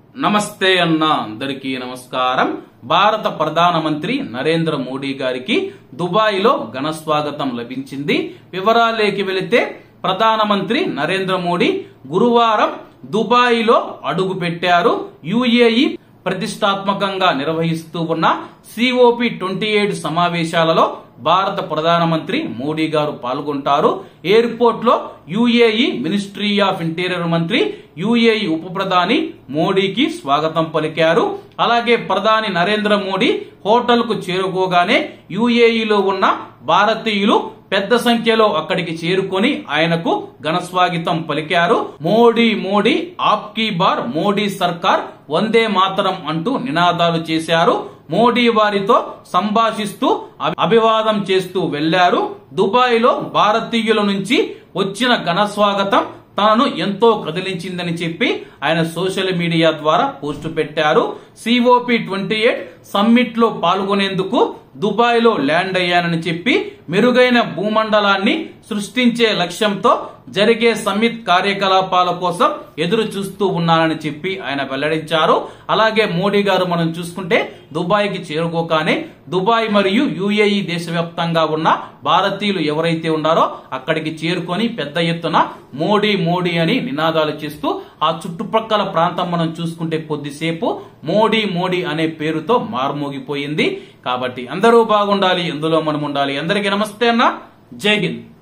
నమస్తే అన్న అందరికీ నమస్కారం భారత ప్రధానమంత్రి నరేంద్ర మోడీ గారికి దుబాయ్ లో ఘన స్వాగతం లభించింది వివరాలేకి వెళితే ప్రధానమంత్రి నరేంద్ర మోడీ గురువారం దుబాయ్ లో అడుగు పెట్టారు యుఏఈ ప్రతిష్టాత్మకంగా నిర్వహిస్తూ ఉన్న సిఓపి ట్వంటీ ఎయిట్ సమావేశాలలో భారత ప్రధానమంత్రి మోడీ గారు పాల్గొంటారు ఎయిర్పోర్ట్ లో యుఏఈ మినిస్ట్రీ ఆఫ్ ఇంటీరియర్ మంత్రి యుఏఈ ఉప ప్రధాని మోడీకి స్వాగతం పలికారు అలాగే ప్రధాని నరేంద్ర మోడీ హోటల్ కు చేరుకోగానే యుఏఈలో ఉన్న భారతీయులు పెద్ద సంఖ్యలో అక్కడికి చేరుకొని ఆయనకు ఘనస్వాగతం పలికారు మోడీ మోడీ ఆప్కీ బార్ మోడీ సర్కార్ వందే మాతరం అంటూ నినాదాలు చేశారు మోడీ వారితో సంభాషిస్తూ అభి- అభివాదం చేస్తూ వెళ్లారు దుబాయ్ లో భారతీయుల నుంచి వచ్చిన ఘన స్వాగతం తనను ఎంతో కదిలించిందని చెప్పి ఆయన సోషల్ మీడియా ద్వారా పోస్ట్ పెట్టారు సిఓపి ట్వంటీ ఎయిట్ సమ్మిట్ లో పాల్గొనేందుకు దుబాయ్ లో ల్యాండ్ అయ్యానని చెప్పి మెరుగైన భూమండలాన్ని సృష్టించే లక్ష్యంతో జరిగే సమ్మిట్ కార్యకలాపాల కోసం ఎదురు చూస్తూ ఉన్నానని చెప్పి ఆయన వెల్లడించారు అలాగే మోడీ గారు మనం చూసుకుంటే దుబాయ్ కి చేరుకోగానే దుబాయ్ మరియు యుఏఈ దేశవ్యాప్తంగా ఉన్న భారతీయులు ఎవరైతే ఉన్నారో అక్కడికి చేరుకొని పెద్ద ఎత్తున మోడీ మోడీ అని నినాదాలు చేస్తూ ఆ చుట్టుపక్కల ప్రాంతం మనం చూసుకుంటే కొద్దిసేపు మోడీ మోడీ అనే పేరుతో మారుమోగిపోయింది కాబట్టి అందరూ బాగుండాలి ఎందులో మనం ఉండాలి అందరికీ నమస్తే అన్న జై హింద్